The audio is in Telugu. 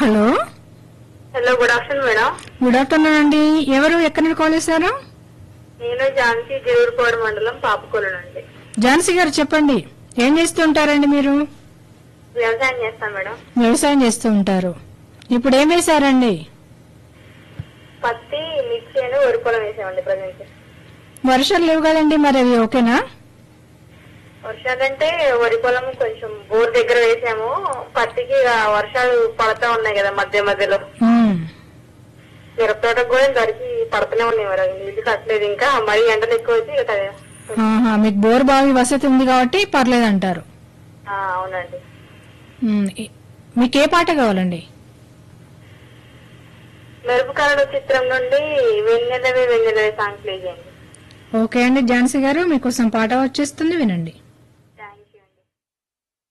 Hello hello good afternoon madam good afternoon అండి ఎవరు ఎక్కడి నుండి కాల్ చేశారు నేను ఝాన్సీ జరూరుపాడు మండలం పాపకోలు నుండి ఝాన్సీ గారు చెప్పండి ఏం చేస్తూ ఉంటారండి మీరు వ్యవసాయం చేస్తాను మేడం వ్యవసాయం చేస్తూ ఉంటారు ఇప్పుడు ఏం వేశారండి పత్తి మిర్చి అని వరి పొలం వేసామండి ప్రజెంట్ వర్షాలు లేవు కదండి మరి అవి ఓకేనా వర్షాలంటే వరి పొలం కొంచెం బోర్ దగ్గర వేసాము పత్తికి ఇక వర్షాలు పడతా ఉన్నాయి కదా మధ్య మధ్యలో ఉమ్. మిరప తోటకు కూడా గడిచి పడుతూనే ఉన్నాయి మరి నీళ్లు కట్టలేదు ఇంకా మరీ ఎండలు ఎక్కువ వచ్చి ఇక తగ్గ- ఆహా, మీకు బోర్ బావి వసతి ఉంది కాబట్టి పర్లేదు అంటారు ఆ, అవునండి ఉమ్, ఈ- మీకు ఏ పాట కావాలండి మెరుపు కలడు చిత్రం నుండి వెన్నెలవే వెన్నెలవే సాంగ్ ప్లే చేయండి ఓకే అండి ఝాన్సీ గారు మీకోసం పాట వచ్చేస్తుంది వినండి